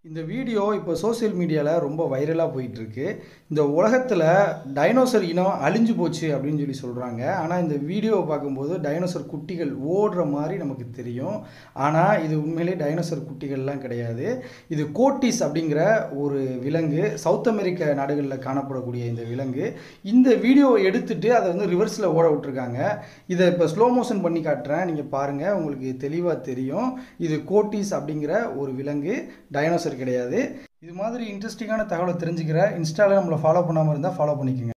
இந்த வீடியோ இப்போ சோஷியல் மீடியாவில் ரொம்ப வைரலாக போயிட்டுருக்கு இந்த உலகத்தில் டைனோசர் இனம் அழிஞ்சு போச்சு அப்படின்னு சொல்லி சொல்கிறாங்க ஆனால் இந்த வீடியோவை பார்க்கும்போது டைனோசர் குட்டிகள் ஓடுற மாதிரி நமக்கு தெரியும் ஆனால் இது உண்மையிலே டைனோசர் குட்டிகள்லாம் கிடையாது இது கோட்டிஸ் அப்படிங்கிற ஒரு விலங்கு சவுத் அமெரிக்க நாடுகளில் காணப்படக்கூடிய இந்த விலங்கு இந்த வீடியோவை எடுத்துட்டு அதை வந்து ரிவர்ஸில் ஓட விட்டுருக்காங்க இதை இப்போ ஸ்லோ மோஷன் பண்ணி காட்டுறேன் நீங்கள் பாருங்கள் உங்களுக்கு தெளிவாக தெரியும் இது கோட்டிஸ் அப்படிங்கிற ஒரு விலங்கு டைனோசர் கிடையாது இது மாதிரி இன்ட்ரெஸ்டிங்கான தகவலை தெரிஞ்சுக்கிற இன்ஸ்டாவில் நம்மளை ஃபாலோ பண்ணாமல் இருந்தால் ஃபாலோ பண்ணிக்கோங்க